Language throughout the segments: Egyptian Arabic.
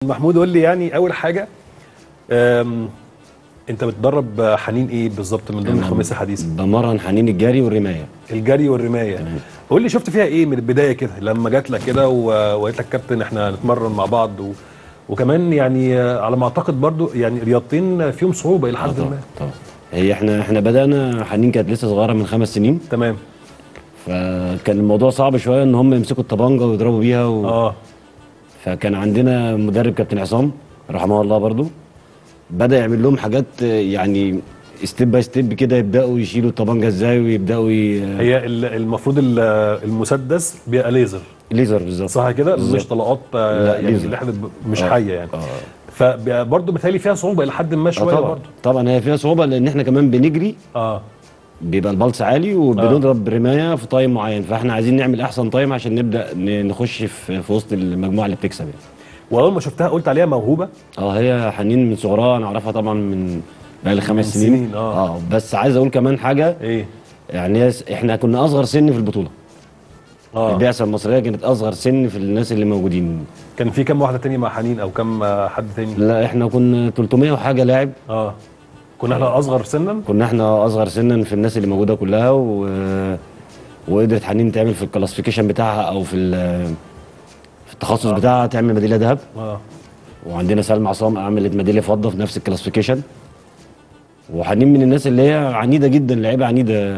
محمود قول لي يعني اول حاجه أم، انت بتدرب حنين ايه بالظبط من ضمن أنا الخماسي الحديث بمرن حنين الجري والرمايه الجري والرمايه تمام. قول لي شفت فيها ايه من البدايه كده لما جات لك كده و- وقالت لك كابتن احنا هنتمرن مع بعض و... وكمان يعني آه، على ما اعتقد برضو يعني رياضتين فيهم صعوبه الى آه حد طبعا ما طبعا هي احنا احنا بدانا حنين كانت لسه صغيره من خمس سنين تمام فكان الموضوع صعب شويه ان هم يمسكوا الطبانجه ويضربوا بيها و... اه فكان عندنا مدرب كابتن عصام رحمه الله برضو بدا يعمل لهم حاجات آه، يعني ستيب باي ستيب كده يبداوا يشيلوا الطبانجه ازاي ويبداوا ي... هي ال- المفروض ال- المسدس بيبقى ليزر ليزر بالظبط صح كده بالظبط. مش طلقات آه، لا، يعني ليزر. اللي احنا ب- مش آه. حيه يعني اه فبرضه متهيألي فيها صعوبه الى حد ما آه شويه طبعا برضه طبعا هي فيها صعوبه لان احنا كمان بنجري اه بيبقى البلس عالي وبنضرب رمايه في تايم معين فاحنا عايزين نعمل احسن تايم عشان نبدا ن- نخش في, في وسط المجموعه اللي بتكسب يعني. واول ما شفتها قلت عليها موهوبه اه هي حنين من صغرها انا اعرفها طبعا من بقالي خمس من سنين, سنين، آه. اه بس عايز اقول كمان حاجه ايه يعني هي س- احنا كنا اصغر سن في البطوله اه البعثه المصريه كانت اصغر سن في الناس اللي موجودين كان في كام واحده تانية مع حنين او كام آه، حد تاني لا احنا كنا 300 وحاجه لاعب اه كنا احنا اصغر سنا كنا احنا اصغر سنا في الناس اللي موجوده كلها و... وقدرت حنين تعمل في الكلاسيفيكيشن بتاعها او في ال- في التخصص بتاعها تعمل ميداليه ذهب اه وعندنا سلمى عصام عملت ميداليه فضه في نفس الكلاسيفيكيشن وحنين من الناس اللي هي عنيده جدا لعيبه عنيده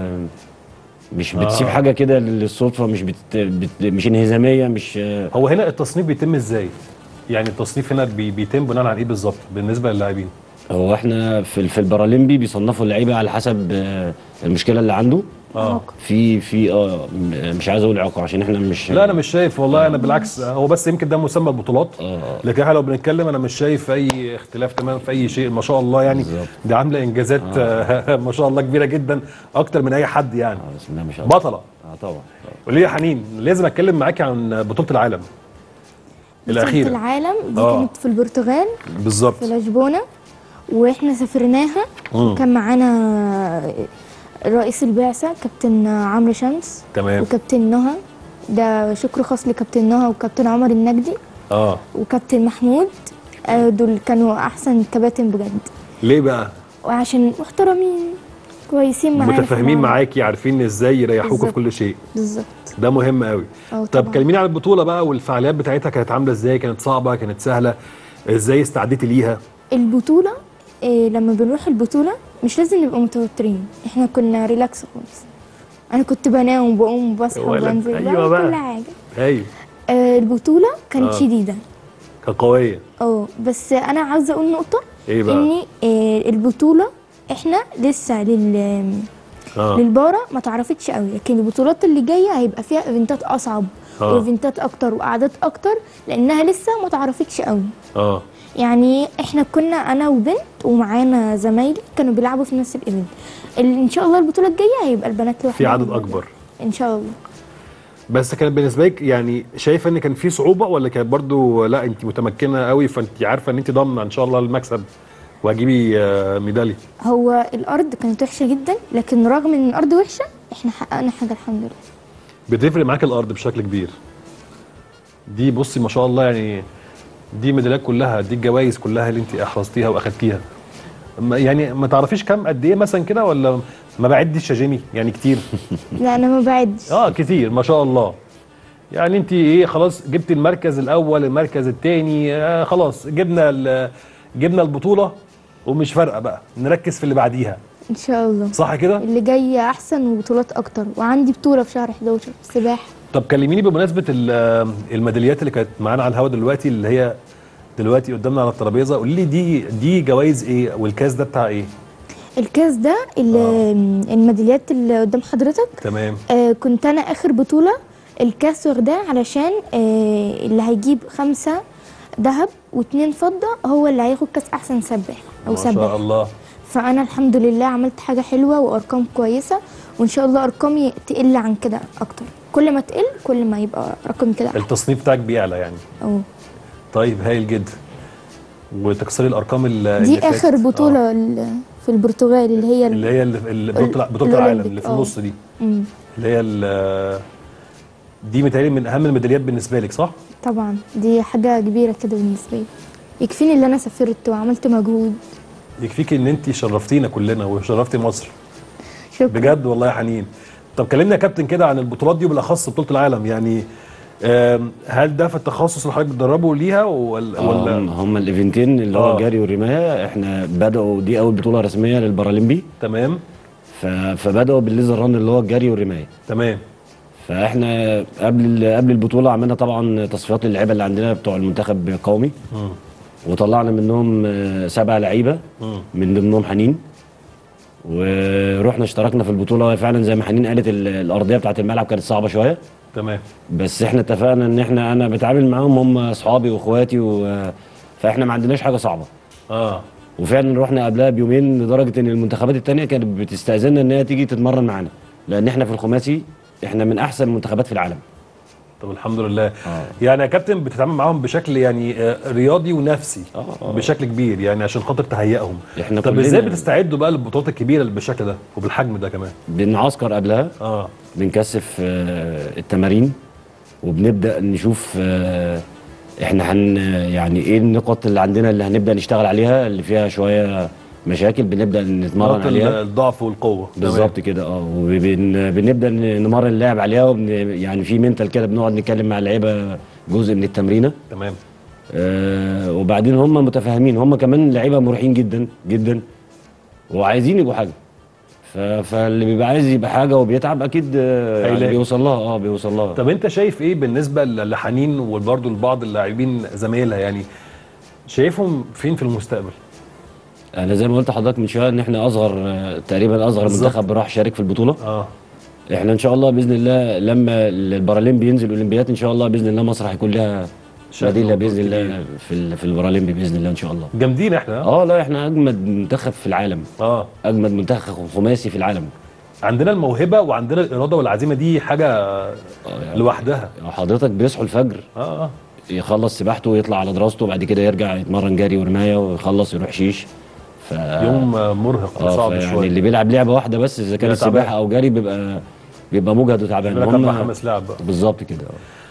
مش بتسيب آه. حاجه كده للصدفه مش بت... بت... مش انهزاميه مش هو هنا التصنيف بيتم ازاي يعني التصنيف هنا بي بيتم بناء على ايه بالظبط بالنسبه للاعبين هو احنا في ال- في البارالمبي بيصنفوا اللعيبه على حسب آه، المشكله اللي عنده اه في في اه م- مش عايز اقول اعاقه عشان احنا مش لا انا مش شايف والله انا بالعكس هو بس يمكن ده مسمى البطولات اه لكن احنا لو بنتكلم انا مش شايف اي اختلاف تمام في اي شيء ما شاء الله يعني بالظبط. دي عامله انجازات آه. ما شاء الله كبيره جدا اكتر من اي حد يعني آه، بسم الله ما شاء الله بطله اه طبعا قولي لي يا حنين لازم اتكلم معاكي عن بطوله العالم بطولة الاخيره العالم دي آه. كانت في البرتغال بالظبط في لشبونة واحنا سافرناها مم. كان معانا رئيس البعثة كابتن عمرو شمس تمام وكابتن نهى ده شكر خاص لكابتن نهى وكابتن عمر النجدي اه وكابتن محمود آه، دول كانوا احسن كباتن بجد ليه بقى وعشان محترمين كويسين معانا في متفاهمين الملعب. معاكي عارفين ازاي يريحوكوا في بالظبط. كل شيء بالظبط ده مهم قوي اه طب طبعا. كلميني عن البطوله بقى والفعاليات بتاعتها كانت عامله ازاي كانت صعبه كانت سهله ازاي استعديتي ليها البطولة إيه لما بنروح البطولة مش لازم نبقى متوترين احنا كنا ريلاكس خالص انا كنت بنام وبقوم وبصحى يا ولد، وبنزل أيوة بعمل بقى. كل حاجة ايوه آه البطولة كانت آه. شديدة كانت قويه اه بس انا عاوزة اقول نقطة ايه بقى ان آه البطولة احنا لسه لل اه للبارة ما تعرفتش قوي لكن البطولات اللي جاية هيبقى فيها ايفنتات اصعب آه. وايفنتات اكتر وقعدات اكتر لانها لسه ما تعرفتش قوي اه يعني احنا كنا انا وبنت ومعانا زمايلي كانوا بيلعبوا في نفس الايفنت ال- ان شاء الله البطوله الجايه هيبقى البنات لوحدهم في عدد اكبر ان شاء الله بس كانت بالنسبه لك يعني شايفه ان كان في صعوبه ولا كانت برضو لا انت متمكنه قوي فانت عارفه ان انت ضامنه ان شاء الله المكسب وهجيبي آه، ميداليه هو الارض كانت وحشه جدا لكن رغم ان الارض وحشه احنا حققنا حاجه الحمد لله بتفرق معاك الارض بشكل كبير دي بصي ما شاء الله يعني دي ميداليات كلها دي الجوائز كلها اللي انت احرزتيها واخدتيها ما- يعني ما تعرفيش كام قد ايه مثلا كده ولا ما بعدش يا جيمي يعني كتير لا انا ما بعدش اه كتير ما شاء الله يعني انت ايه خلاص جبت المركز الاول المركز الثاني آه خلاص جبنا ال- جبنا البطوله ومش فارقه بقى نركز في اللي بعديها ان شاء الله صح كده اللي جاي احسن وبطولات اكتر وعندي بطوله في شهر 11 في السباحه طب كلميني بمناسبه ال- الميداليات اللي كانت معانا على الهوا دلوقتي اللي هي دلوقتي قدامنا على الترابيزه قولي لي دي دي جوائز ايه والكاس ده بتاع ايه الكاس ده اللي الميداليات اللي قدام حضرتك تمام آه كنت انا اخر بطوله الكاس واخداه علشان آه اللي هيجيب خمسه ذهب واتنين فضه هو اللي هياخد كاس احسن سباح او ما شاء سباح الله فانا الحمد لله عملت حاجه حلوه وارقام كويسه وان شاء الله ارقامي تقل عن كده اكتر كل ما تقل كل ما يبقى رقمي كده احلى التصنيف بتاعك بيعلى يعني أهو. طيب هايل جدا وتكسري الارقام ال- دي اللي فاتت. اخر آه. بطوله ال- في البرتغال اللي هي اللي هي ال- ال- بطوله بطوله الأولمبيك، العالم اللي في آه. النص دي مم. اللي هي ال- دي متهيألي من اهم الميداليات بالنسبه لك صح؟ طبعا دي حاجه كبيره كده بالنسبه لي يكفيني اللي انا سافرت وعملت مجهود يكفيك ان انت شرفتينا كلنا وشرفتي مصر شكرا بجد والله يا حنين طب كلمنا يا كابتن كده عن البطولات دي وبالاخص بطوله العالم يعني آم، هل ده في التخصص اللي حضرتك بتدربه ليها ولا هم, ولا هم الايفنتين اللي هو آه. الجري والرمايه احنا بداوا دي اول بطوله رسميه للبارالمبي تمام ف- فبداوا بالليزر ران اللي هو الجري والرمايه تمام فاحنا قبل ال- قبل البطوله عملنا طبعا تصفيات اللعيبه اللي عندنا بتوع المنتخب القومي مم. وطلعنا منهم آه، سبع لعيبه مم. من ضمنهم حنين ورحنا اشتركنا في البطوله فعلا زي ما حنين قالت ال- الارضيه بتاعت الملعب كانت صعبه شويه تمام بس احنا اتفقنا ان احنا انا بتعامل معاهم هم اصحابي واخواتي و... فاحنا ما عندناش حاجه صعبه اه وفعلا رحنا قبلها بيومين لدرجه ان المنتخبات التانية كانت بتستاذننا ان هي تيجي تتمرن معانا لان احنا في الخماسي احنا من احسن المنتخبات في العالم طب الحمد لله يعني يا كابتن بتتعامل معاهم بشكل يعني آه، رياضي ونفسي آه، آه. بشكل كبير يعني عشان خاطر تهيئهم إحنا طب كلنا- ازاي بتستعدوا بقى للبطولات الكبيره اللي بالشكل ده وبالحجم ده كمان بنعسكر قبلها اه بنكثف آه، التمارين وبنبدا نشوف آه، احنا هن يعني ايه النقط اللي عندنا اللي هنبدا نشتغل عليها اللي فيها شويه مشاكل بنبدا نتمرن نقاط ال- عليها الضعف والقوه تمام. بالظبط كده اه وبنبدا نمرن اللاعب عليها وبن يعني في منتال كده بنقعد نتكلم مع اللعيبه جزء من التمرينه تمام آه وبعدين هم متفاهمين هم كمان لعيبه مريحين جدا جدا وعايزين يبقوا حاجه ف- فاللي بيبقى عايز يبقى حاجه وبيتعب اكيد آه يعني هيلاقي. بيوصل لها اه بيوصل لها طب انت شايف ايه بالنسبه ل- لحنين وبرضه لبعض اللاعبين زمايلها يعني شايفهم فين في المستقبل انا زي ما قلت لحضرتك من شويه ان احنا اصغر آه، تقريبا اصغر بالظبط. منتخب راح شارك في البطوله اه احنا ان شاء الله باذن الله لما البارالمبي ينزل الاولمبيات ان شاء الله باذن الله مصر هيكون لها شكل بديله باذن كبير. الله في ال- في البارالمبي باذن الله ان شاء الله جامدين احنا اه اه لا احنا اجمد منتخب في العالم اه اجمد منتخب خماسي في العالم عندنا الموهبه وعندنا الاراده والعزيمه دي حاجه يعني لوحدها حضرتك بيصحوا الفجر اه اه يخلص سباحته ويطلع على دراسته وبعد كده يرجع يتمرن جري ورمايه ويخلص يروح شيش ف يوم آه، مرهق اه وصعب يعني شويه اللي بيلعب لعبه واحده بس اذا كانت بيبقى تعبان. سباحه او جري بيبقى بيبقى مجهد وتعبان بيبقى هم أربع خمس لاعب بقى. بالظبط كده آه.